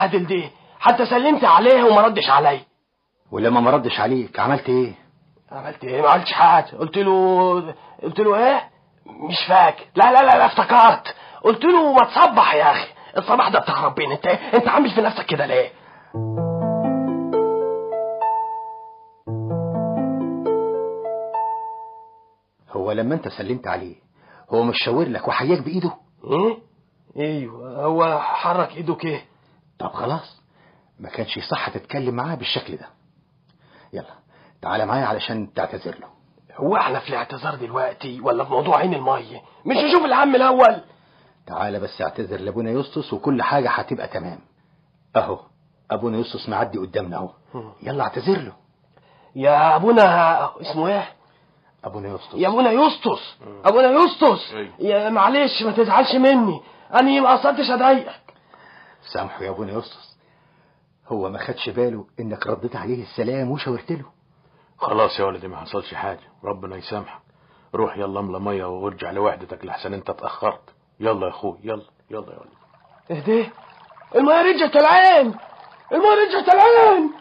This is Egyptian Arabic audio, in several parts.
عادل دي حتى سلمت عليه وما ردش علي ولما ما ردش عليك عملت ايه عملت ايه ما عملتش حاجه قلت له قلت له ايه مش فاكر لا لا لا, لا افتكرت قلت له ما تصبح يا اخي الصباح ده بتاع ربنا انت انت عامل في نفسك كده ليه هو لما انت سلمت عليه هو مش شاور لك وحياك بايده ايه ايوه هو حرك ايده كده طب خلاص ما كانش صح تتكلم معاه بالشكل ده يلا تعالى معايا علشان تعتذر له هو احنا في الاعتذار دلوقتي ولا في موضوع عين الميه مش نشوف العم الاول تعالى بس اعتذر لابونا يسطس وكل حاجة هتبقى تمام اهو ابونا يسطس معدي قدامنا اهو يلا اعتذر له يا ابونا اسمه ايه ابونا يسطس يا ابونا يسطس ابونا يسطس أيوة. يا معلش ما تزعلش مني انا ما قصدتش اضايقك سامحه يا ابونا يسطس هو ما خدش باله انك رديت عليه السلام وشاورت له خلاص يا ولدي ما حصلش حاجة ربنا يسامحك روح يلا املى مية وارجع لوحدتك لحسن انت اتأخرت يلا يا اخوي يلا يلا يا ولدي ايه ده الميه رجعت العين الميه رجعت العين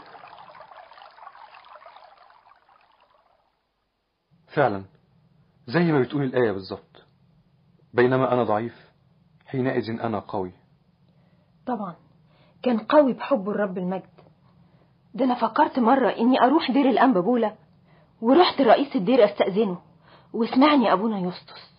فعلا زي ما بتقول الآية بالظبط بينما أنا ضعيف حينئذ أنا قوي طبعا كان قوي بحبه الرب المجد ده انا فكرت مرة اني اروح دير الانبابولة ورحت رئيس الدير استأذنه واسمعني يا ابونا يسطس